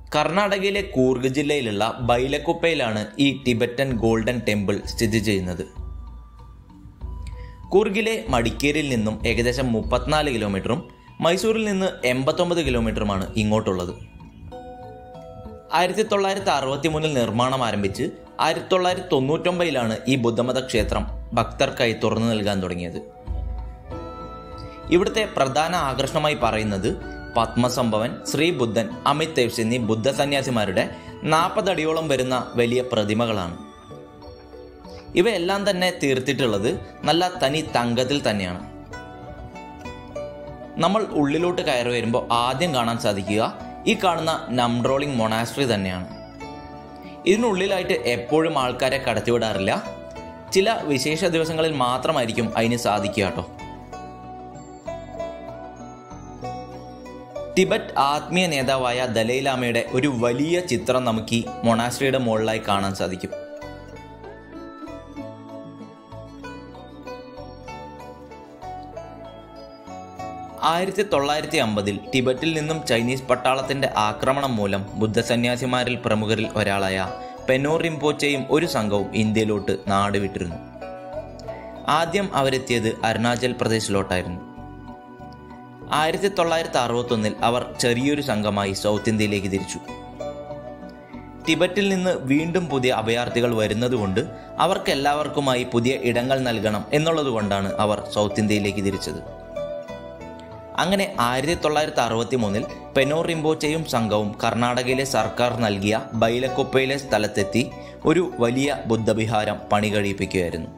കർണാടകയിലെ കൂർഗ് ജില്ലയിലുള്ള ബൈലക്കുപ്പയിലാണ് ഈ ടിബറ്റൻ ഗോൾഡൻ ടെമ്പിൾ സ്ഥിതി ചെയ്യുന്നത് കൂർഗിലെ മടിക്കേരിയിൽ നിന്നും ഏകദേശം മുപ്പത്തിനാല് കിലോമീറ്ററും മൈസൂരിൽ നിന്ന് എൺപത്തൊമ്പത് കിലോമീറ്ററുമാണ് ഇങ്ങോട്ടുള്ളത് ആയിരത്തി തൊള്ളായിരത്തി അറുപത്തി മൂന്നിൽ നിർമ്മാണം ആരംഭിച്ച് ആയിരത്തി തൊള്ളായിരത്തി തൊണ്ണൂറ്റൊമ്പതിലാണ് ഈ ബുദ്ധമത ക്ഷേത്രം ഭക്തർക്കായി തുറന്നു നൽകാൻ തുടങ്ങിയത് ഇവിടുത്തെ പ്രധാന ആകർഷണമായി പറയുന്നത് പത്മസംഭവൻ ശ്രീബുദ്ധൻ അമിത് ദേവ്സ് എന്നീ ബുദ്ധ സന്യാസിമാരുടെ നാൽപ്പതടിയോളം വരുന്ന വലിയ പ്രതിമകളാണ് ഇവയെല്ലാം തന്നെ തീർത്തിട്ടുള്ളത് നല്ല തനി തങ്കത്തിൽ തന്നെയാണ് നമ്മൾ ഉള്ളിലോട്ട് കയറി വരുമ്പോൾ ആദ്യം കാണാൻ സാധിക്കുക ഈ കാണുന്ന നംഡ്രോളിംഗ് മൊണാസ്ട്രി തന്നെയാണ് ഇതിനുള്ളിലായിട്ട് എപ്പോഴും ആൾക്കാരെ കടത്തിവിടാറില്ല ചില വിശേഷ ദിവസങ്ങളിൽ മാത്രമായിരിക്കും അതിന് സാധിക്കുക കേട്ടോ ടിബറ്റ് ആത്മീയ നേതാവായ ദലൈലാമയുടെ ഒരു വലിയ ചിത്രം നമുക്ക് ഈ മൊണാസ്ട്രിയുടെ മുകളിലായി കാണാൻ സാധിക്കും ആയിരത്തി തൊള്ളായിരത്തി അമ്പതിൽ ടിബറ്റിൽ നിന്നും ചൈനീസ് പട്ടാളത്തിന്റെ ആക്രമണം മൂലം ബുദ്ധസന്യാസിമാരിൽ പ്രമുഖരിൽ ഒരാളായ പെനോർ റിംപോച്ചയും ഒരു സംഘവും ഇന്ത്യയിലോട്ട് നാടുവിട്ടിരുന്നു ആദ്യം അവരെത്തിയത് അരുണാചൽ പ്രദേശിലോട്ടായിരുന്നു ആയിരത്തി തൊള്ളായിരത്തി അറുപത്തൊന്നിൽ അവർ ചെറിയൊരു സംഘമായി സൗത്ത് ഇന്ത്യയിലേക്ക് തിരിച്ചു ടിബറ്റിൽ നിന്ന് വീണ്ടും പുതിയ അഭയാർത്ഥികൾ വരുന്നതുകൊണ്ട് അവർക്കെല്ലാവർക്കുമായി പുതിയ ഇടങ്ങൾ നൽകണം എന്നുള്ളതുകൊണ്ടാണ് അവർ സൗത്ത് ഇന്ത്യയിലേക്ക് തിരിച്ചത് അങ്ങനെ ആയിരത്തി തൊള്ളായിരത്തി അറുപത്തി മൂന്നിൽ പെനോർ റിംബോച്ചയും സംഘവും കർണാടകയിലെ സർക്കാർ നൽകിയ ബൈലക്കൊപ്പയിലെ സ്ഥലത്തെത്തി ഒരു വലിയ ബുദ്ധവിഹാരം പണി കഴിപ്പിക്കുകയായിരുന്നു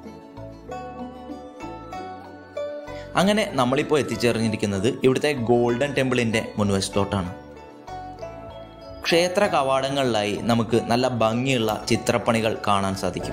അങ്ങനെ നമ്മളിപ്പോൾ എത്തിച്ചേർന്നിരിക്കുന്നത് ഇവിടുത്തെ ഗോൾഡൻ ടെമ്പിളിൻ്റെ മുൻവശത്തോട്ടാണ് ക്ഷേത്ര കവാടങ്ങളിലായി നമുക്ക് നല്ല ഭംഗിയുള്ള ചിത്രപ്പണികൾ കാണാൻ സാധിക്കും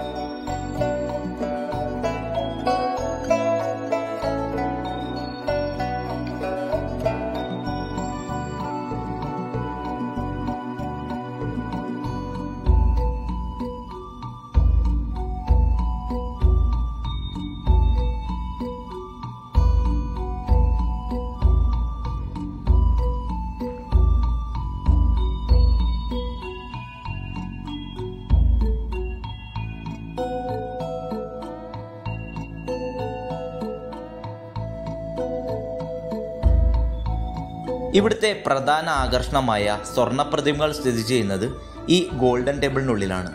ഇവിടുത്തെ പ്രധാന ആകർഷണമായ സ്വർണ്ണപ്രതിമകൾ സ്ഥിതി ചെയ്യുന്നത് ഈ ഗോൾഡൻ ടെമ്പിളിനുള്ളിലാണ്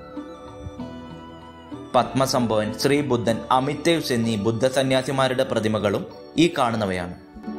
പത്മസംഭവൻ ശ്രീബുദ്ധൻ അമിതേവ്സ് എന്നീ ബുദ്ധ സന്യാസിമാരുടെ പ്രതിമകളും ഈ കാണുന്നവയാണ്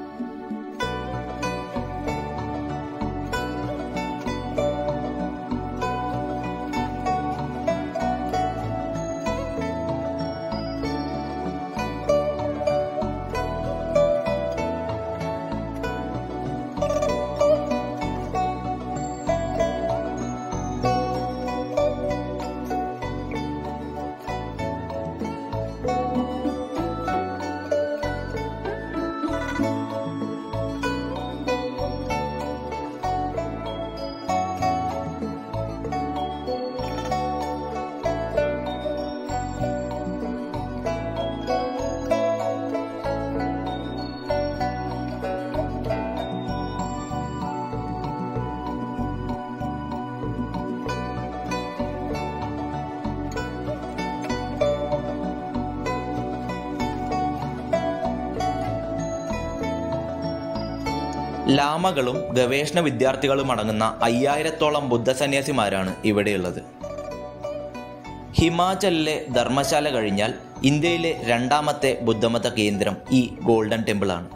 ലാമകളും ഗവേഷണ വിദ്യാർത്ഥികളും അടങ്ങുന്ന അയ്യായിരത്തോളം ബുദ്ധസന്യാസിമാരാണ് ഇവിടെയുള്ളത് ഹിമാചലിലെ ധർമ്മശാല കഴിഞ്ഞാൽ ഇന്ത്യയിലെ രണ്ടാമത്തെ ബുദ്ധമത കേന്ദ്രം ഈ ഗോൾഡൻ ടെമ്പിൾ ആണ്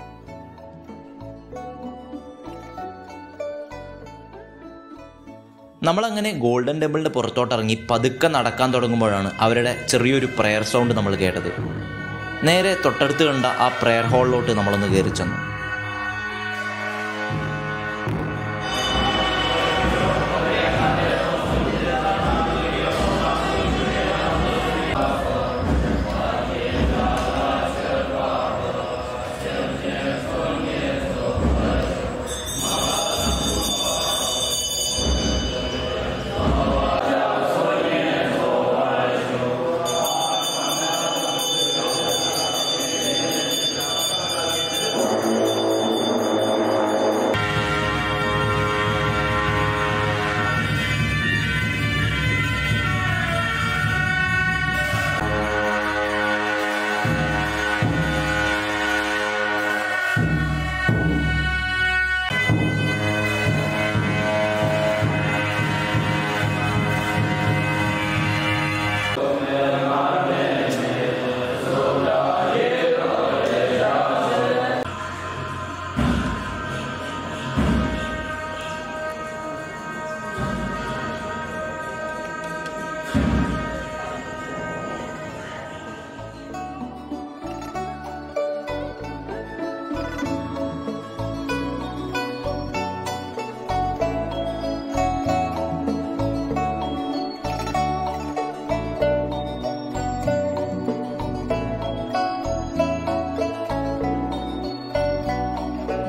നമ്മളങ്ങനെ ഗോൾഡൻ ടെമ്പിളിന്റെ പുറത്തോട്ടിറങ്ങി പതുക്കെ നടക്കാൻ തുടങ്ങുമ്പോഴാണ് അവരുടെ ചെറിയൊരു പ്രെയർ സൗണ്ട് നമ്മൾ കേട്ടത് നേരെ തൊട്ടടുത്ത് കണ്ട ആ പ്രെയർ ഹാളിലോട്ട് നമ്മളൊന്ന് കയറി ചെന്നു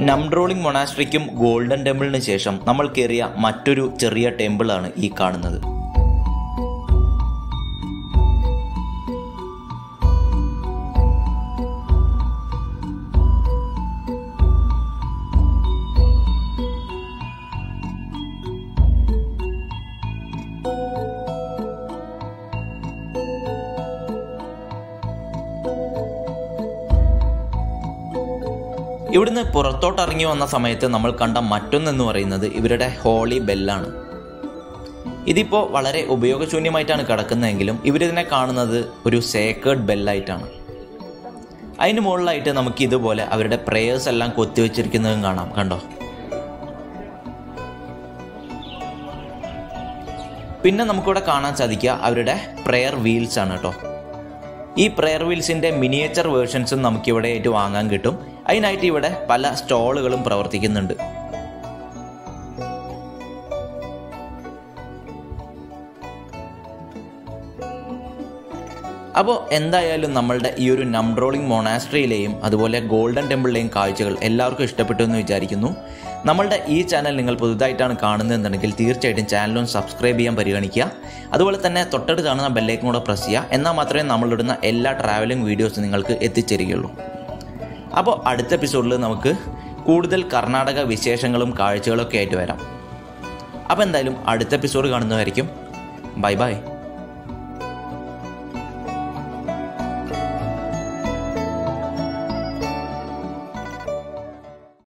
നംഡ്രോളിംഗ് മൊണാസ്ട്രിക്കും ഗോൾഡൻ ടെമ്പിളിന് ശേഷം നമ്മൾ കയറിയ മറ്റൊരു ചെറിയ ടെമ്പിളാണ് ഈ കാണുന്നത് ഇവിടുന്ന് പുറത്തോട്ട് ഇറങ്ങി വന്ന സമയത്ത് നമ്മൾ കണ്ട മറ്റൊന്നെന്ന് പറയുന്നത് ഇവരുടെ ഹോളി ബെല്ലാണ് ഇതിപ്പോൾ വളരെ ഉപയോഗശൂന്യമായിട്ടാണ് കിടക്കുന്നതെങ്കിലും ഇവരിതിനെ കാണുന്നത് ഒരു സേക്കേഡ് ബെല്ലായിട്ടാണ് അതിന് മുകളിലായിട്ട് നമുക്ക് ഇതുപോലെ അവരുടെ പ്രേയേഴ്സ് എല്ലാം കൊത്തിവെച്ചിരിക്കുന്നതും കാണാം കണ്ടോ പിന്നെ നമുക്കിവിടെ കാണാൻ സാധിക്കുക അവരുടെ പ്രെയർ വീൽസ് ആണ് കേട്ടോ ഈ പ്രെയർ വീൽസിൻ്റെ മിനിയേച്ചർ വേർഷൻസും നമുക്കിവിടെ ആയിട്ട് വാങ്ങാൻ കിട്ടും അതിനായിട്ട് ഇവിടെ പല സ്റ്റോളുകളും പ്രവർത്തിക്കുന്നുണ്ട് അപ്പോൾ എന്തായാലും നമ്മളുടെ ഈ ഒരു നംഡ്രോളിംഗ് മൊണാസ്ട്രിയിലെയും അതുപോലെ ഗോൾഡൻ ടെമ്പിളിലെയും കാഴ്ചകൾ എല്ലാവർക്കും ഇഷ്ടപ്പെട്ടു എന്ന് വിചാരിക്കുന്നു നമ്മളുടെ ഈ ചാനൽ നിങ്ങൾ പുതുതായിട്ടാണ് കാണുന്നതെന്നുണ്ടെങ്കിൽ തീർച്ചയായിട്ടും ചാനലും സബ്സ്ക്രൈബ് ചെയ്യാൻ പരിഗണിക്കുക അതുപോലെ തന്നെ തൊട്ടടുത്ത് കാണുന്ന ബെല്ലേക്കും കൂടെ പ്രസ് ചെയ്യുക എന്നാൽ മാത്രമേ നമ്മളിടുന്ന എല്ലാ ട്രാവലിംഗ് വീഡിയോസ് നിങ്ങൾക്ക് എത്തിച്ചേരുകയുള്ളൂ അപ്പോൾ അടുത്ത എപ്പിസോഡിൽ നമുക്ക് കൂടുതൽ കർണാടക വിശേഷങ്ങളും കാഴ്ചകളൊക്കെ ആയിട്ട് വരാം അപ്പോൾ എന്തായാലും അടുത്ത എപ്പിസോഡ് കാണുന്നതായിരിക്കും ബൈ ബൈ